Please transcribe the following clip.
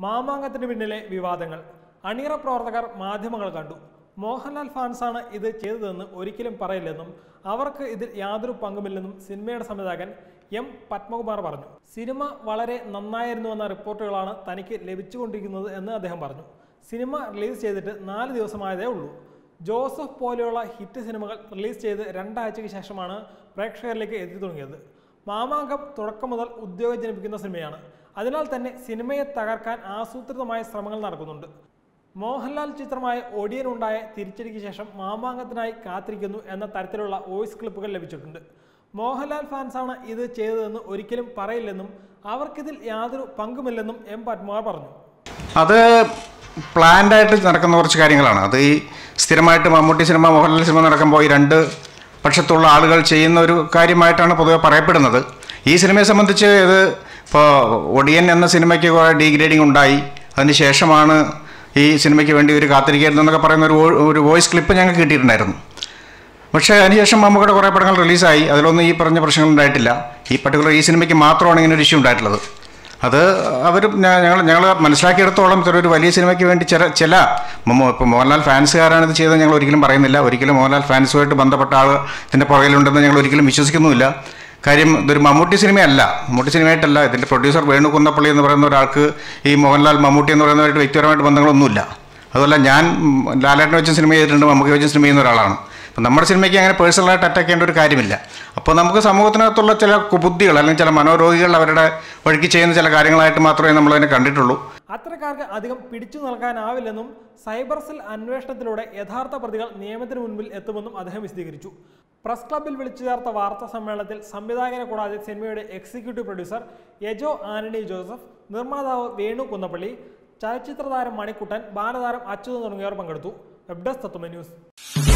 മാമാങ്കത്തിന് പിന്നിലെ വിവാദങ്ങൾ അണിയറ പ്രവർത്തകർ മാധ്യമങ്ങൾ കണ്ടു മോഹൻലാൽ ഫാൻസാണ് ഇത് ചെയ്തതെന്ന് ഒരിക്കലും പറയില്ലെന്നും അവർക്ക് ഇതിൽ യാതൊരു പങ്കുമില്ലെന്നും സിനിമയുടെ സംവിധായകൻ എം പത്മകുമാർ പറഞ്ഞു സിനിമ വളരെ നന്നായിരുന്നുവെന്ന റിപ്പോർട്ടുകളാണ് തനിക്ക് ലഭിച്ചുകൊണ്ടിരിക്കുന്നത് എന്ന് അദ്ദേഹം പറഞ്ഞു സിനിമ റിലീസ് ചെയ്തിട്ട് നാല് ദിവസമായതേ ഉള്ളൂ ജോസഫ് പോലെയുള്ള ഹിറ്റ് സിനിമകൾ റിലീസ് ചെയ്ത് രണ്ടാഴ്ചയ്ക്ക് ശേഷമാണ് പ്രേക്ഷകരിലേക്ക് എത്തി തുടങ്ങിയത് മാമാങ്കം തുടക്കം മുതൽ ഉദ്യോഗം ജനിപ്പിക്കുന്ന സിനിമയാണ് അതിനാൽ തന്നെ സിനിമയെ തകർക്കാൻ ആസൂത്രിതമായ ശ്രമങ്ങൾ നടക്കുന്നുണ്ട് മോഹൻലാൽ ചിത്രമായ ഒടിയനുണ്ടായ തിരിച്ചടിക്ക് ശേഷം മാമാങ്കത്തിനായി കാത്തിരിക്കുന്നു എന്ന തരത്തിലുള്ള വോയിസ് ക്ലിപ്പുകൾ ലഭിച്ചിട്ടുണ്ട് മോഹൻലാൽ ഫാൻസാണ് ഇത് ചെയ്തതെന്ന് ഒരിക്കലും പറയില്ലെന്നും അവർക്കിതിൽ യാതൊരു പങ്കുമില്ലെന്നും എം പത്മകുമാർ പറഞ്ഞു അത് പ്ലാൻഡ് ആയിട്ട് നടക്കുന്ന കുറച്ച് കാര്യങ്ങളാണ് അത് ഈ സ്ഥിരമായിട്ട് മമ്മൂട്ടി സിനിമ മോഹൻലാൽ സിനിമ നടക്കുമ്പോൾ ഈ രണ്ട് പക്ഷത്തുള്ള ആളുകൾ ചെയ്യുന്ന ഒരു കാര്യമായിട്ടാണ് പൊതുവെ പറയപ്പെടുന്നത് ഈ സിനിമയെ സംബന്ധിച്ച് ഇത് ഇപ്പോൾ ഒടിയൻ എന്ന സിനിമയ്ക്ക് കുറേ ഡീഗ്രേഡിംഗ് ഉണ്ടായി അതിന് ശേഷമാണ് ഈ സിനിമയ്ക്ക് വേണ്ടി ഒരു കാത്തിരിക്കരുത് എന്നൊക്കെ പറയുന്ന ഒരു വോ- ഒരു വോയിസ് ക്ലിപ്പ് ഞങ്ങൾക്ക് കിട്ടിയിട്ടുണ്ടായിരുന്നു പക്ഷേ അതിനുശേഷം മമ്മൂക്കയുടെ കുറേ പടങ്ങൾ റിലീസായി അതിലൊന്നും ഈ പറഞ്ഞ പ്രശ്നങ്ങൾ ഉണ്ടായിട്ടില്ല ഈ പർട്ടിക്കുലർ ഈ സിനിമയ്ക്ക് മാത്രമാണ് ഇങ്ങനെ ഒരു ഇഷ്യൂ ഉണ്ടായിട്ടുള്ളത് അത് അവർ ഞങ്ങൾ ഞങ്ങൾ മനസ്സിലാക്കിയെടുത്തോളം ഇത്ര ഒരു വലിയ സിനിമയ്ക്ക് വേണ്ടി ചില ചില മമ്മൂ ഇപ്പോൾ മോഹൻലാൽ ഫാൻസുകാരാണ് ഇത് ചെയ്തത് ഞങ്ങൾ ഒരിക്കലും പറയുന്നില്ല ഒരിക്കലും മോഹൻലാൽ ഫാൻസുമായിട്ട് ബന്ധപ്പെട്ട ആൾ ഇതിൻ്റെ പുറകിലുണ്ടെന്ന് ഞങ്ങൾ ഒരിക്കലും വിശ്വസിക്കുന്നുമില്ല കാര്യം ഇതൊരു മമ്മൂട്ടി സിനിമയല്ല മമ്മൂട്ടി സിനിമയായിട്ടല്ല ഇതിൻ്റെ പ്രൊഡ്യൂസർ വേണു കുന്നപ്പള്ളി എന്ന് പറയുന്ന ഒരാൾക്ക് ഈ മോഹൻലാൽ മമ്മൂട്ടി എന്ന് പറയുന്നവരായിട്ട് വ്യക്തിപരമായിട്ട് ബന്ധങ്ങളൊന്നുമില്ല അതുപോലെ ഞാൻ ഉം, ലാലേട്ടനെ വെച്ച സിനിമ ചെയ്തിട്ടുണ്ട് മമ്മൂക്കി വെച്ച സിനിമ ചെയ്യുന്ന ഒരാളാണ് അപ്പം നമ്മുടെ സിനിമയ്ക്ക് അങ്ങനെ പേഴ്സണലായിട്ട് അറ്റാക്ക് ചെയ്യേണ്ട ഒരു കാര്യമില്ല അപ്പോൾ നമുക്ക് സമൂഹത്തിനകത്തുള്ള ചില കുബുദ്ധികൾ അല്ലെങ്കിൽ ചില മനോരോഗികൾ അവരുടെ വഴിക്ക് ചെയ്യുന്ന ചില കാര്യങ്ങളായിട്ട് മാത്രമേ നമ്മളതിനെ കണ്ടിട്ടുള്ളൂ അത്തരക്കാർക്ക് അധികം പിടിച്ചു നൽകാനാവില്ലെന്നും സൈബർ സെൽ അന്വേഷണത്തിലൂടെ യഥാർത്ഥ പ്രതികൾ നിയമത്തിന് മുൻപിൽ എത്തുമെന്നും അദ്ദേഹം വിശദീകരിച്ചു പ്രസ് ക്ലബിൽ വിളിച്ചു ചേർത്ത വാർത്താ സമ്മേളനത്തിൽ സംവിധായകനെ കൂടാതെ സിനിമയുടെ എക്സിക്യൂട്ടീവ് പ്രൊഡ്യൂസർ യജോ ആന്റണി ജോസഫ് നിർമ്മാതാവ് വേണു കുന്നപ്പള്ളി ചലച്ചിത്ര താരം മണിക്കുട്ടൻ ബാലതാരം അച്യുതൻ തുടങ്ങിയവർ പങ്കെടുത്തു വെബ് ഡെസ്ക് തത്വമ ന്യൂസ്